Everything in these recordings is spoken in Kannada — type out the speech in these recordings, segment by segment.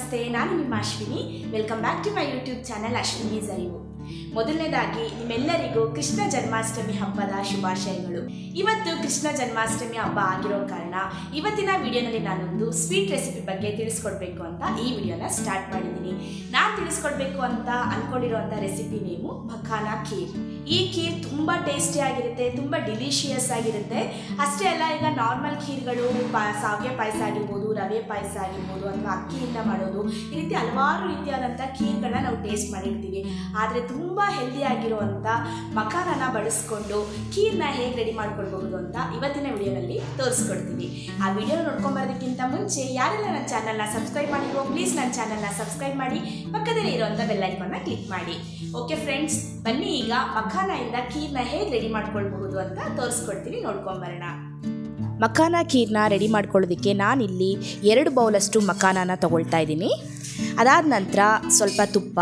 ನಮಸ್ತೆ ನಾನು ನಿಮ್ಮ Ashwini welcome back to my YouTube channel Ashwini ಅರಿವು ಮೊದಲನೇದಾಗಿ ನಿಮ್ಮೆಲ್ಲರಿಗೂ ಕೃಷ್ಣ ಜನ್ಮಾಷ್ಟಮಿ ಹಬ್ಬದ ಶುಭಾಶಯಗಳು ಇವತ್ತು ಕೃಷ್ಣ ಜನ್ಮಾಷ್ಟಮಿ ಹಬ್ಬ ಆಗಿರೋ ಕಾರಣ ಇವತ್ತಿನ ವಿಡಿಯೋನಲ್ಲಿ ನಾನೊಂದು ಸ್ವೀಟ್ ರೆಸಿಪಿ ಬಗ್ಗೆ ತಿಳಿಸ್ಕೊಡ್ಬೇಕು ಅಂತ ಈ ವಿಡಿಯೋನ ಸ್ಟಾರ್ಟ್ ಮಾಡಿದ್ದೀನಿ ನಾನು ತಿಳಿಸ್ಕೊಡ್ಬೇಕು ಅಂತ ಅನ್ಕೊಂಡಿರುವಂಥ ರೆಸಿಪಿ ನೇಮು ಮಖಾನ ಖೀರ್ ಈ ಖೀರ್ ತುಂಬ ಟೇಸ್ಟಿ ಆಗಿರುತ್ತೆ ತುಂಬ ಡಿಲಿಷಿಯಸ್ ಆಗಿರುತ್ತೆ ಅಷ್ಟೇ ಅಲ್ಲ ಈಗ ನಾರ್ಮಲ್ ಖೀರ್ಗಳು ಪಾ ಸಾವಿಗೆ ಪಾಯಸ ಆಗಿರ್ಬೋದು ರವೆ ಪಾಯಸ ಆಗಿರ್ಬೋದು ಅಥವಾ ಅಕ್ಕಿಯಿಂದ ಮಾಡೋದು ಈ ರೀತಿ ಹಲವಾರು ರೀತಿಯಾದಂಥ ಖೀರ್ಗಳನ್ನ ನಾವು ಟೇಸ್ಟ್ ಮಾಡಿರ್ತೀವಿ ಆದರೆ ತುಂಬ ಹೆಲ್ದಿ ಆಗಿರುವಂಥ ಮಖಾನನ ಬಳಸ್ಕೊಂಡು ಖೀರ್ನ ಹೇಗೆ ರೆಡಿ ಮಾಡ್ಕೊಳ್ಬಹುದು ಅಂತ ಇವತ್ತಿನ ವಿಡಿಯೋನಲ್ಲಿ ತೋರಿಸ್ಕೊಡ್ತೀನಿ ಆ ವಿಡಿಯೋ ನೋಡ್ಕೊಂಬರೋದಕ್ಕಿಂತ ಮುಂಚೆ ಯಾರೆಲ್ಲ ನನ್ನ ಚಾನಲ್ನ ಸಬ್ಸ್ಕ್ರೈಬ್ ಮಾಡಿರೋ ಪ್ಲೀಸ್ ನನ್ನ ಚಾನಲ್ನ ಸಬ್ಸ್ಕ್ರೈಬ್ ಮಾಡಿ ಪಕ್ಕದಲ್ಲಿ ಇರುವಂಥ ಬೆಲ್ಲೈಕನ್ನ ಕ್ಲಿಕ್ ಮಾಡಿ ಓಕೆ ಫ್ರೆಂಡ್ಸ್ ಬನ್ನಿ ಈಗ ಮಖಾನದಿಂದ ಖೀರ್ನ ಹೇಗೆ ರೆಡಿ ಮಾಡ್ಕೊಳ್ಬಹುದು ಅಂತ ತೋರಿಸ್ಕೊಡ್ತೀನಿ ನೋಡ್ಕೊಂಬರೋಣ ಮಖಾನ ಖೀರ್ನ ರೆಡಿ ಮಾಡ್ಕೊಳ್ಳೋದಕ್ಕೆ ನಾನಿಲ್ಲಿ ಎರಡು ಬೌಲಷ್ಟು ಮಖಾನನ ತಗೊಳ್ತಾ ಇದ್ದೀನಿ ಅದಾದ ನಂತರ ಸ್ವಲ್ಪ ತುಪ್ಪ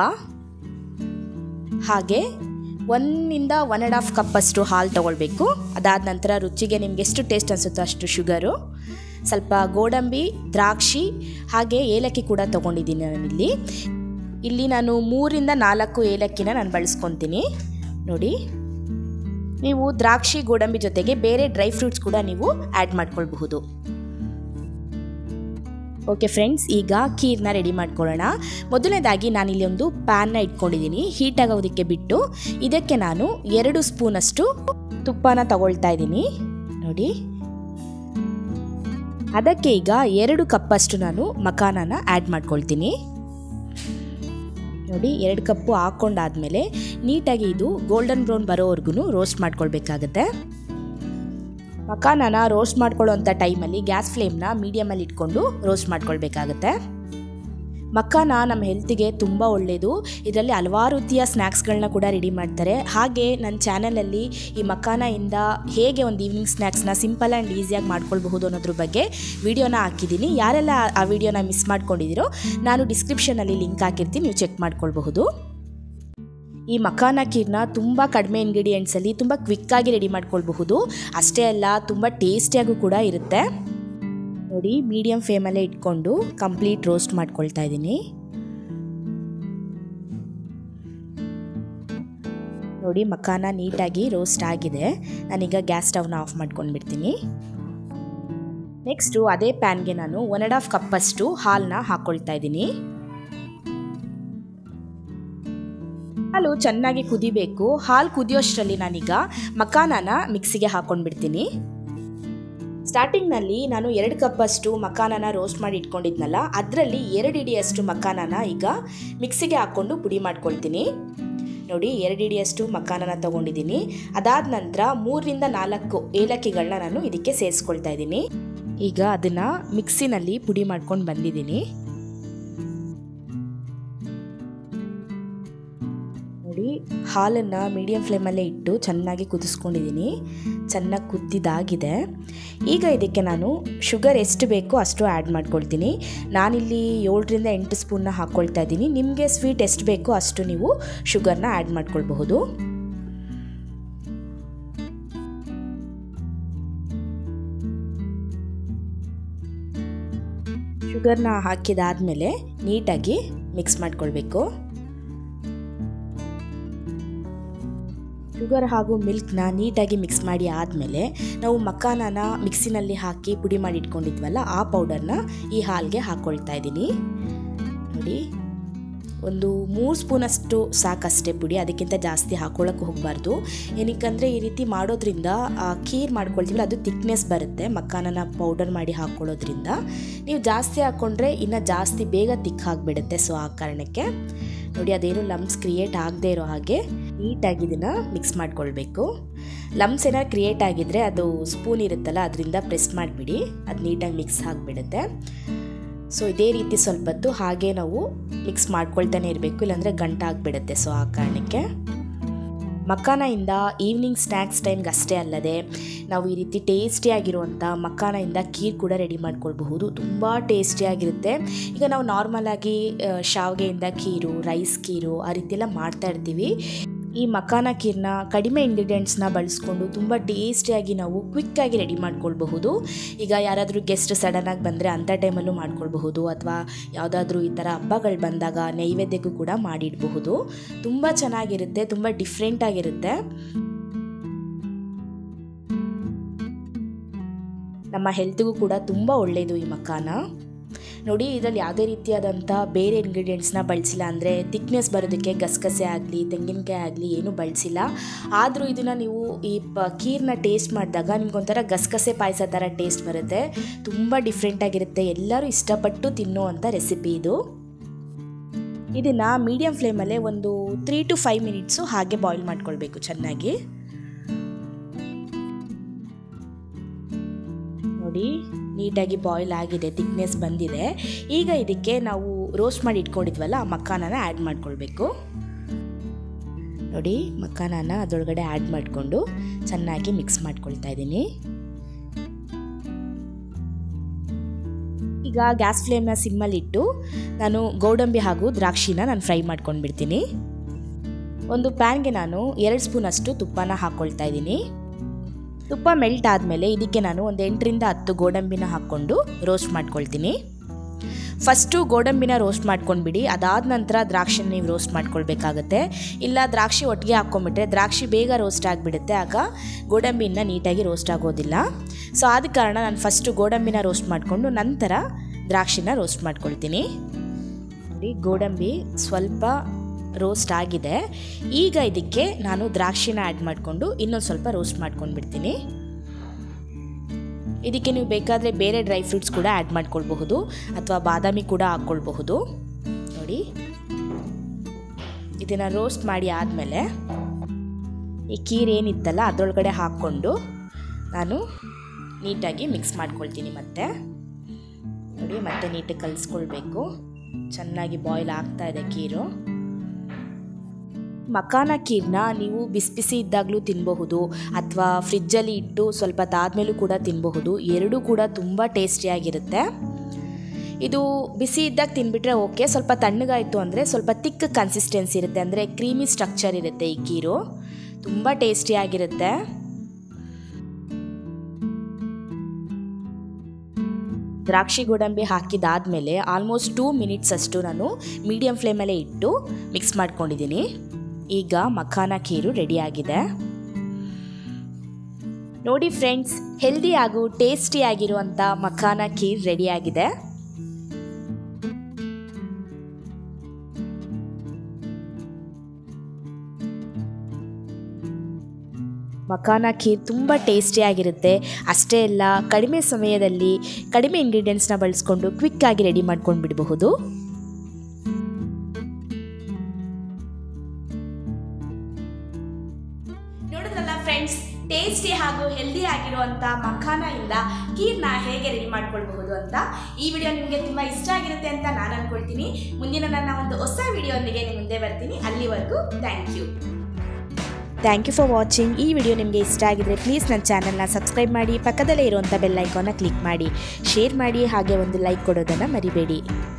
ಹಾಗೆ ಒಂದಿಂದ ಒನ್ ಆ್ಯಂಡ್ ಹಾಫ್ ಕಪ್ಪಷ್ಟು ಹಾಲು ತೊಗೊಳ್ಬೇಕು ಅದಾದ ನಂತರ ರುಚಿಗೆ ನಿಮ್ಗೆ ಎಷ್ಟು ಟೇಸ್ಟ್ ಅನಿಸುತ್ತೋ ಅಷ್ಟು ಶುಗರು ಸ್ವಲ್ಪ ಗೋಡಂಬಿ ದ್ರಾಕ್ಷಿ ಹಾಗೆ ಏಲಕ್ಕಿ ಕೂಡ ತೊಗೊಂಡಿದ್ದೀನಿ ನಾನಿಲ್ಲಿ ಇಲ್ಲಿ ನಾನು ಮೂರಿಂದ ನಾಲ್ಕು ಏಲಕ್ಕಿನ ನಾನು ಬಳಸ್ಕೊತೀನಿ ನೋಡಿ ನೀವು ದ್ರಾಕ್ಷಿ ಗೋಡಂಬಿ ಜೊತೆಗೆ ಬೇರೆ ಡ್ರೈ ಫ್ರೂಟ್ಸ್ ಕೂಡ ನೀವು ಆ್ಯಡ್ ಮಾಡ್ಕೊಳ್ಬಹುದು ಓಕೆ ಫ್ರೆಂಡ್ಸ್ ಈಗ ಖೀರ್ನ ರೆಡಿ ಮಾಡ್ಕೊಳ್ಳೋಣ ಮೊದಲನೇದಾಗಿ ನಾನಿಲ್ಲಿ ಒಂದು ಪ್ಯಾನ್ನ ಇಟ್ಕೊಂಡಿದ್ದೀನಿ ಹೀಟ್ ಆಗೋದಕ್ಕೆ ಬಿಟ್ಟು ಇದಕ್ಕೆ ನಾನು ಎರಡು ಸ್ಪೂನಷ್ಟು ತುಪ್ಪನ ತಗೊಳ್ತಾ ಇದ್ದೀನಿ ನೋಡಿ ಅದಕ್ಕೆ ಈಗ ಎರಡು ಕಪ್ಪಷ್ಟು ನಾನು ಮಖಾನನ ಆ್ಯಡ್ ಮಾಡ್ಕೊಳ್ತೀನಿ ನೋಡಿ ಎರಡು ಕಪ್ಪು ಹಾಕ್ಕೊಂಡಾದ್ಮೇಲೆ ನೀಟಾಗಿ ಇದು ಗೋಲ್ಡನ್ ಬ್ರೌನ್ ಬರೋವರೆಗೂ ರೋಸ್ಟ್ ಮಾಡ್ಕೊಳ್ಬೇಕಾಗತ್ತೆ ಮಖಾನನ ರೋಸ್ಟ್ ಮಾಡ್ಕೊಳ್ಳೋಂಥ ಟೈಮಲ್ಲಿ ಗ್ಯಾಸ್ ಫ್ಲೇಮ್ನ ಮೀಡಿಯಮಲ್ಲಿ ಇಟ್ಕೊಂಡು ರೋಸ್ಟ್ ಮಾಡ್ಕೊಳ್ಬೇಕಾಗತ್ತೆ ಮಖಾನ ನಮ್ಮ ಹೆಲ್ತಿಗೆ ತುಂಬ ಒಳ್ಳೆಯದು ಇದರಲ್ಲಿ ಹಲವಾರು ರೀತಿಯ ಸ್ನ್ಯಾಕ್ಸ್ಗಳನ್ನ ಕೂಡ ರೆಡಿ ಮಾಡ್ತಾರೆ ಹಾಗೆ ನನ್ನ ಚಾನಲಲ್ಲಿ ಈ ಮಖಾನದಿಂದ ಹೇಗೆ ಒಂದು ಈವ್ನಿಂಗ್ ಸ್ನ್ಯಾಕ್ಸ್ನ ಸಿಂಪಲ್ ಆ್ಯಂಡ್ ಈಸಿಯಾಗಿ ಮಾಡ್ಕೊಳ್ಬಹುದು ಅನ್ನೋದ್ರ ಬಗ್ಗೆ ವಿಡಿಯೋನ ಹಾಕಿದ್ದೀನಿ ಯಾರೆಲ್ಲ ಆ ವಿಡಿಯೋನ ಮಿಸ್ ಮಾಡ್ಕೊಂಡಿದ್ದೀರೋ ನಾನು ಡಿಸ್ಕ್ರಿಪ್ಷನಲ್ಲಿ ಲಿಂಕ್ ಹಾಕಿರ್ತೀನಿ ನೀವು ಚೆಕ್ ಮಾಡ್ಕೊಳ್ಬಹುದು ಈ ಮಖಾನ ಖೀರ್ನ ತುಂಬ ಕಡಿಮೆ ಇಂಗ್ರೀಡಿಯೆಂಟ್ಸಲ್ಲಿ ತುಂಬ ಕ್ವಿಕ್ಕಾಗಿ ರೆಡಿ ಮಾಡ್ಕೊಳ್ಬಹುದು ಅಷ್ಟೇ ಅಲ್ಲ ತುಂಬ ಟೇಸ್ಟಿಯಾಗೂ ಕೂಡ ಇರುತ್ತೆ ನೋಡಿ ಮೀಡಿಯಮ್ ಫ್ಲೇಮಲ್ಲೇ ಇಟ್ಕೊಂಡು ಕಂಪ್ಲೀಟ್ ರೋಸ್ಟ್ ಮಾಡ್ಕೊಳ್ತಾ ಇದ್ದೀನಿ ನೋಡಿ ಮಖಾನ ನೀಟಾಗಿ ರೋಸ್ಟ್ ಆಗಿದೆ ನಾನೀಗ ಗ್ಯಾಸ್ ಸ್ಟವ್ನ ಆಫ್ ಮಾಡ್ಕೊಂಡ್ಬಿಡ್ತೀನಿ ನೆಕ್ಸ್ಟು ಅದೇ ಪ್ಯಾನ್ಗೆ ನಾನು ಒನ್ ಆ್ಯಂಡ್ ಹಾಫ್ ಕಪ್ಪಷ್ಟು ಹಾಲನ್ನ ಹಾಕ್ಕೊಳ್ತಾ ಇದ್ದೀನಿ ಹಾಲು ಚೆನ್ನಾಗಿ ಕುದಿಬೇಕು ಹಾಲು ಕುದಿಯೋಷ್ಟರಲ್ಲಿ ನಾನೀಗ ಮಖಾನನ ಮಿಕ್ಸಿಗೆ ಹಾಕ್ಕೊಂಡ್ಬಿಡ್ತೀನಿ ಸ್ಟಾರ್ಟಿಂಗ್ನಲ್ಲಿ ನಾನು ಎರಡು ಕಪ್ಪಷ್ಟು ಮಖಾನನ ರೋಸ್ಟ್ ಮಾಡಿ ಇಟ್ಕೊಂಡಿದ್ನಲ್ಲ ಅದರಲ್ಲಿ ಎರಡು ಇಡಿಯಷ್ಟು ಮಖಾನನ ಈಗ ಮಿಕ್ಸಿಗೆ ಹಾಕ್ಕೊಂಡು ಪುಡಿ ಮಾಡ್ಕೊಳ್ತೀನಿ ನೋಡಿ ಎರಡು ಇಡಿಯಷ್ಟು ಮಖಾನನ ತೊಗೊಂಡಿದ್ದೀನಿ ಅದಾದ ನಂತರ ಮೂರರಿಂದ ನಾಲ್ಕು ಏಲಕ್ಕಿಗಳನ್ನ ನಾನು ಇದಕ್ಕೆ ಸೇರಿಸ್ಕೊಳ್ತಾ ಇದ್ದೀನಿ ಈಗ ಅದನ್ನು ಮಿಕ್ಸಿನಲ್ಲಿ ಪುಡಿ ಮಾಡ್ಕೊಂಡು ಬಂದಿದ್ದೀನಿ ನೋಡಿ ಹಾಲನ್ನು ಮೀಡಿಯಮ್ ಫ್ಲೇಮಲ್ಲೇ ಇಟ್ಟು ಚೆನ್ನಾಗಿ ಕುದಿಸ್ಕೊಂಡಿದ್ದೀನಿ ಚೆನ್ನಾಗಿ ಕುದ್ದಿದ್ದಾಗಿದೆ ಈಗ ಇದಕ್ಕೆ ನಾನು ಶುಗರ್ ಎಷ್ಟು ಬೇಕೋ ಅಷ್ಟು ಆ್ಯಡ್ ಮಾಡ್ಕೊಳ್ತೀನಿ ನಾನಿಲ್ಲಿ ಏಳರಿಂದ ಎಂಟು ಸ್ಪೂನ್ನ ಹಾಕ್ಕೊಳ್ತಾ ಇದ್ದೀನಿ ನಿಮಗೆ ಸ್ವೀಟ್ ಎಷ್ಟು ಬೇಕೋ ಅಷ್ಟು ನೀವು ಶುಗರ್ನ ಆ್ಯಡ್ ಮಾಡ್ಕೊಳ್ಬಹುದು ಶುಗರ್ನ ಹಾಕಿದಾದಮೇಲೆ ನೀಟಾಗಿ ಮಿಕ್ಸ್ ಮಾಡ್ಕೊಳ್ಬೇಕು ಶುಗರ್ ಹಾಗೂ ಮಿಲ್ಕ್ನ ನೀಟಾಗಿ ಮಿಕ್ಸ್ ಮಾಡಿ ಆದಮೇಲೆ ನಾವು ಮಖಾನನ ಮಿಕ್ಸಿನಲ್ಲಿ ಹಾಕಿ ಪುಡಿ ಮಾಡಿ ಇಟ್ಕೊಂಡಿದ್ವಲ್ಲ ಆ ಪೌಡರ್ನ ಈ ಹಾಲಿಗೆ ಹಾಕ್ಕೊಳ್ತಾ ಇದ್ದೀನಿ ನೋಡಿ ಒಂದು ಮೂರು ಸ್ಪೂನಷ್ಟು ಸಾಕಷ್ಟೇ ಪುಡಿ ಅದಕ್ಕಿಂತ ಜಾಸ್ತಿ ಹಾಕೊಳ್ಳೋಕೆ ಹೋಗಬಾರ್ದು ಏನಕ್ಕಂದರೆ ಈ ರೀತಿ ಮಾಡೋದ್ರಿಂದ ಖೀರ್ ಮಾಡ್ಕೊಳ್ತೀವಿ ಅದು ತಿಕ್ನೆಸ್ ಬರುತ್ತೆ ಮಖಾನನ ಪೌಡರ್ ಮಾಡಿ ಹಾಕ್ಕೊಳ್ಳೋದ್ರಿಂದ ನೀವು ಜಾಸ್ತಿ ಹಾಕ್ಕೊಂಡ್ರೆ ಇನ್ನು ಜಾಸ್ತಿ ಬೇಗ ತಿಕ್ ಆಗಿಬಿಡುತ್ತೆ ಸೊ ಆ ಕಾರಣಕ್ಕೆ ನೋಡಿ ಅದೇನು ಲಮ್ಸ್ ಕ್ರಿಯೇಟ್ ಆಗದೆ ಇರೋ ಹಾಗೆ ನೀಟಾಗಿ ಇದನ್ನು ಮಿಕ್ಸ್ ಮಾಡ್ಕೊಳ್ಬೇಕು ಲಮ್ಸ್ ಏನಾದ್ರು ಕ್ರಿಯೇಟ್ ಆಗಿದ್ದರೆ ಅದು ಸ್ಪೂನ್ ಇರುತ್ತಲ್ಲ ಅದರಿಂದ ಪ್ರೆಸ್ ಮಾಡಿಬಿಡಿ ಅದು ನೀಟಾಗಿ ಮಿಕ್ಸ್ ಆಗಿಬಿಡುತ್ತೆ ಸೊ ಇದೇ ರೀತಿ ಸ್ವಲ್ಪ ಹೊತ್ತು ಹಾಗೆ ನಾವು ಮಿಕ್ಸ್ ಮಾಡ್ಕೊಳ್ತಾನೆ ಇರಬೇಕು ಇಲ್ಲಾಂದರೆ ಗಂಟ ಆಗಿಬಿಡುತ್ತೆ ಸೊ ಆ ಕಾರಣಕ್ಕೆ ಮಖಾನದಿಂದ ಈವ್ನಿಂಗ್ ಸ್ನ್ಯಾಕ್ಸ್ ಟೈಮ್ಗೆ ಅಷ್ಟೇ ಅಲ್ಲದೆ ನಾವು ಈ ರೀತಿ ಟೇಸ್ಟಿಯಾಗಿರುವಂಥ ಮಖಾನದಿಂದ ಖೀರ್ ಕೂಡ ರೆಡಿ ಮಾಡ್ಕೊಳ್ಬಹುದು ತುಂಬ ಟೇಸ್ಟಿಯಾಗಿರುತ್ತೆ ಈಗ ನಾವು ನಾರ್ಮಲಾಗಿ ಶಾವಿಗೆಯಿಂದ ಖೀರು ರೈಸ್ ಖೀರು ಆ ರೀತಿ ಎಲ್ಲ ಮಾಡ್ತಾ ಇರ್ತೀವಿ ಈ ಮಖಾನ ಖೀರ್ನ ಕಡಿಮೆ ಇಂಗ್ರೀಡಿಯೆಂಟ್ಸ್ನ ಬಳಸ್ಕೊಂಡು ತುಂಬ ಟೇಸ್ಟಿಯಾಗಿ ನಾವು ಕ್ವಿಕ್ಕಾಗಿ ರೆಡಿ ಮಾಡ್ಕೊಳ್ಬಹುದು ಈಗ ಯಾರಾದರೂ ಗೆಸ್ಟ್ ಸಡನ್ನಾಗಿ ಬಂದರೆ ಅಂಥ ಟೈಮಲ್ಲೂ ಮಾಡ್ಕೊಳ್ಬಹುದು ಅಥವಾ ಯಾವುದಾದ್ರೂ ಈ ಥರ ಹಬ್ಬಗಳು ಬಂದಾಗ ನೈವೇದ್ಯಕ್ಕೂ ಕೂಡ ಮಾಡಿಡಬಹುದು ತುಂಬ ಚೆನ್ನಾಗಿರುತ್ತೆ ತುಂಬ ಡಿಫ್ರೆಂಟಾಗಿರುತ್ತೆ ನಮ್ಮ ಹೆಲ್ತ್ಗೂ ಕೂಡ ತುಂಬ ಒಳ್ಳೆಯದು ಈ ಮಖಾನ ನೋಡಿ ಇದರಲ್ಲಿ ಯಾವುದೇ ರೀತಿಯಾದಂಥ ಬೇರೆ ಇಂಗ್ರೀಡಿಯೆಂಟ್ಸ್ನ ಬಳಸಿಲ್ಲ ಅಂದರೆ ತಿಕ್ನೆಸ್ ಬರೋದಕ್ಕೆ ಗಸಗಸೆ ಆಗಲಿ ತೆಂಗಿನಕಾಯಿ ಆಗಲಿ ಏನೂ ಬಳಸಿಲ್ಲ ಆದರೂ ಇದನ್ನು ನೀವು ಈ ಪ ಖೀರ್ನ ಟೇಸ್ಟ್ ಮಾಡಿದಾಗ ನಿಮ್ಗೊಂಥರ ಗಸಗಸೆ ಪಾಯಸ ಥರ ಟೇಸ್ಟ್ ಬರುತ್ತೆ ತುಂಬ ಡಿಫ್ರೆಂಟಾಗಿರುತ್ತೆ ಎಲ್ಲರೂ ಇಷ್ಟಪಟ್ಟು ತಿನ್ನುವಂಥ ರೆಸಿಪಿ ಇದು ಇದನ್ನು ಮೀಡಿಯಮ್ ಫ್ಲೇಮಲ್ಲೇ ಒಂದು ತ್ರೀ ಟು ಫೈವ್ ಮಿನಿಟ್ಸು ಹಾಗೆ ಬಾಯ್ಲ್ ಮಾಡ್ಕೊಳ್ಬೇಕು ಚೆನ್ನಾಗಿ ನೋಡಿ ನೀಟಾಗಿ ಬಾಯ್ಲ್ ಆಗಿದೆ ತಿಕ್ನೆಸ್ ಬಂದಿದೆ ಈಗ ಇದಕ್ಕೆ ನಾವು ರೋಸ್ಟ್ ಮಾಡಿ ಇಟ್ಕೊಂಡಿದ್ವಲ್ಲ ಆ ಮಕ್ಕಾನನ ಆ್ಯಡ್ ಮಾಡ್ಕೊಳ್ಬೇಕು ನೋಡಿ ಮಕ್ಕಾನನ ಅದರೊಳಗಡೆ ಆ್ಯಡ್ ಮಾಡಿಕೊಂಡು ಚೆನ್ನಾಗಿ ಮಿಕ್ಸ್ ಮಾಡ್ಕೊಳ್ತಾ ಇದ್ದೀನಿ ಈಗ ಗ್ಯಾಸ್ ಫ್ಲೇಮ್ನ ಸಿಮ್ಮಲ್ಲಿಟ್ಟು ನಾನು ಗೋಡಂಬಿ ಹಾಗೂ ದ್ರಾಕ್ಷಿನ ನಾನು ಫ್ರೈ ಮಾಡ್ಕೊಂಡು ಬಿಡ್ತೀನಿ ಒಂದು ಪ್ಯಾನ್ಗೆ ನಾನು ಎರಡು ಸ್ಪೂನಷ್ಟು ತುಪ್ಪನ ಹಾಕ್ಕೊಳ್ತಾ ಇದ್ದೀನಿ ತುಪ್ಪ ಮೆಲ್ಟ್ ಆದಮೇಲೆ ಇದಕ್ಕೆ ನಾನು ಒಂದು ಎಂಟರಿಂದ ಹತ್ತು ಗೋಡಂಬಿನ ಹಾಕ್ಕೊಂಡು ರೋಸ್ಟ್ ಮಾಡ್ಕೊಳ್ತೀನಿ ಫಸ್ಟು ಗೋಡಂಬಿನ ರೋಸ್ಟ್ ಮಾಡ್ಕೊಂಡ್ಬಿಡಿ ಅದಾದ ನಂತರ ದ್ರಾಕ್ಷಿನ ನೀವು ರೋಸ್ಟ್ ಮಾಡ್ಕೊಳ್ಬೇಕಾಗತ್ತೆ ಇಲ್ಲ ದ್ರಾಕ್ಷಿ ಒಟ್ಟಿಗೆ ಹಾಕ್ಕೊಂಬಿಟ್ರೆ ದ್ರಾಕ್ಷಿ ಬೇಗ ರೋಸ್ಟ್ ಆಗಿಬಿಡುತ್ತೆ ಆಗ ಗೋಡಂಬಿನ ನೀಟಾಗಿ ರೋಸ್ಟ್ ಆಗೋದಿಲ್ಲ ಸೊ ಆದ ಕಾರಣ ನಾನು ಫಸ್ಟು ಗೋಡಂಬಿನ ರೋಸ್ಟ್ ಮಾಡಿಕೊಂಡು ನಂತರ ದ್ರಾಕ್ಷಿನ ರೋಸ್ಟ್ ಮಾಡ್ಕೊಳ್ತೀನಿ ನೋಡಿ ಗೋಡಂಬಿ ಸ್ವಲ್ಪ ರೋಸ್ಟ್ ಆಗಿದೆ ಈಗ ಇದಕ್ಕೆ ನಾನು ದ್ರಾಕ್ಷಿನ ಆ್ಯಡ್ ಮಾಡಿಕೊಂಡು ಇನ್ನೊಂದು ಸ್ವಲ್ಪ ರೋಸ್ಟ್ ಮಾಡ್ಕೊಂಡು ಬಿಡ್ತೀನಿ ಇದಕ್ಕೆ ನೀವು ಬೇಕಾದರೆ ಬೇರೆ ಡ್ರೈ ಫ್ರೂಟ್ಸ್ ಕೂಡ ಆ್ಯಡ್ ಮಾಡ್ಕೊಳ್ಬಹುದು ಅಥವಾ ಬಾದಾಮಿ ಕೂಡ ಹಾಕ್ಕೊಳ್ಬಹುದು ನೋಡಿ ಇದನ್ನು ರೋಸ್ಟ್ ಮಾಡಿ ಆದಮೇಲೆ ಈ ಕೀರ್ ಏನಿತ್ತಲ್ಲ ಅದರೊಳಗಡೆ ಹಾಕ್ಕೊಂಡು ನಾನು ನೀಟಾಗಿ ಮಿಕ್ಸ್ ಮಾಡ್ಕೊಳ್ತೀನಿ ಮತ್ತೆ ನೋಡಿ ಮತ್ತೆ ನೀಟಾಗಿ ಕಲಿಸ್ಕೊಳ್ಬೇಕು ಚೆನ್ನಾಗಿ ಬಾಯ್ಲ್ ಆಗ್ತಾ ಇದೆ ಕೀರು ಮಖಾನ ಖೀರ್ನ ನೀವು ಬಿಸಿ ಬಿಸಿ ಇದ್ದಾಗಲೂ ತಿನ್ನಬಹುದು ಅಥವಾ ಫ್ರಿಜ್ಜಲ್ಲಿ ಇಟ್ಟು ಸ್ವಲ್ಪ ತಾದ್ಮೇಲೂ ಕೂಡ ತಿನ್ನಬಹುದು ಎರಡೂ ಕೂಡ ತುಂಬ ಟೇಸ್ಟಿಯಾಗಿರುತ್ತೆ ಇದು ಬಿಸಿ ಇದ್ದಾಗ ತಿನ್ಬಿಟ್ರೆ ಓಕೆ ಸ್ವಲ್ಪ ತಣ್ಣಗಾಯಿತು ಅಂದರೆ ಸ್ವಲ್ಪ ತಿಕ್ ಕನ್ಸಿಸ್ಟೆನ್ಸಿ ಇರುತ್ತೆ ಅಂದರೆ ಕ್ರೀಮಿ ಸ್ಟ್ರಕ್ಚರ್ ಇರುತ್ತೆ ಈ ಕೀರು ತುಂಬ ಟೇಸ್ಟಿಯಾಗಿರುತ್ತೆ ದ್ರಾಕ್ಷಿ ಗೋಡಂಬಿ ಹಾಕಿದಾದಮೇಲೆ ಆಲ್ಮೋಸ್ಟ್ ಟೂ ಮಿನಿಟ್ಸ್ ಅಷ್ಟು ನಾನು ಮೀಡಿಯಮ್ ಫ್ಲೇಮಲ್ಲೇ ಇಟ್ಟು ಮಿಕ್ಸ್ ಮಾಡ್ಕೊಂಡಿದ್ದೀನಿ ಈಗ ಮಖಾನ ಖೀರು ರೆಡಿಯಾಗಿದೆ ನೋಡಿ ಫ್ರೆಂಡ್ಸ್ ಹೆಲ್ದಿ ಹಾಗೂ ಟೇಸ್ಟಿ ಆಗಿರುವಂಥ ಮಖಾನ ಖೀರ್ ರೆಡಿಯಾಗಿದೆ ಮಖಾನ ಖೀರ್ ತುಂಬ ಟೇಸ್ಟಿಯಾಗಿರುತ್ತೆ ಅಷ್ಟೇ ಅಲ್ಲ ಕಡಿಮೆ ಸಮಯದಲ್ಲಿ ಕಡಿಮೆ ಇಂಗ್ರೀಡಿಯೆಂಟ್ಸ್ನ ಬಳಸ್ಕೊಂಡು ಕ್ವಿಕ್ಕಾಗಿ ರೆಡಿ ಮಾಡ್ಕೊಂಡು ಬಿಡಬಹುದು ನೋಡಿದ್ರಲ್ಲ ಫ್ರೆಂಡ್ಸ್ ಟೇಸ್ಟಿ ಹಾಗೂ ಹೆಲ್ದಿ ಆಗಿರುವಂಥ ಮಖಾನ ಇಂದ ಕೀರ್ನ ಹೇಗೆ ರೆಡಿ ಮಾಡ್ಕೊಳ್ಬಹುದು ಅಂತ ಈ ವಿಡಿಯೋ ನಿಮಗೆ ತುಂಬ ಇಷ್ಟ ಆಗಿರುತ್ತೆ ಅಂತ ನಾನು ಅನ್ಕೊಳ್ತೀನಿ ಮುಂದಿನ ನನ್ನ ಒಂದು ಹೊಸ ವಿಡಿಯೋನಿಗೆ ನಿಮ್ಮ ಮುಂದೆ ಬರ್ತೀನಿ ಅಲ್ಲಿವರೆಗೂ thank you thank you for watching ಈ ವಿಡಿಯೋ ನಿಮಗೆ ಇಷ್ಟ ಆಗಿದ್ರೆ ಪ್ಲೀಸ್ ನನ್ನ ಚಾನಲ್ನ ಸಬ್ಸ್ಕ್ರೈಬ್ ಮಾಡಿ ಪಕ್ಕದಲ್ಲೇ ಇರುವಂಥ ಬೆಲ್ ಐಕಾನ್ನ ಕ್ಲಿಕ್ ಮಾಡಿ ಶೇರ್ ಮಾಡಿ ಹಾಗೆ ಒಂದು ಲೈಕ್ ಕೊಡೋದನ್ನು ಮರಿಬೇಡಿ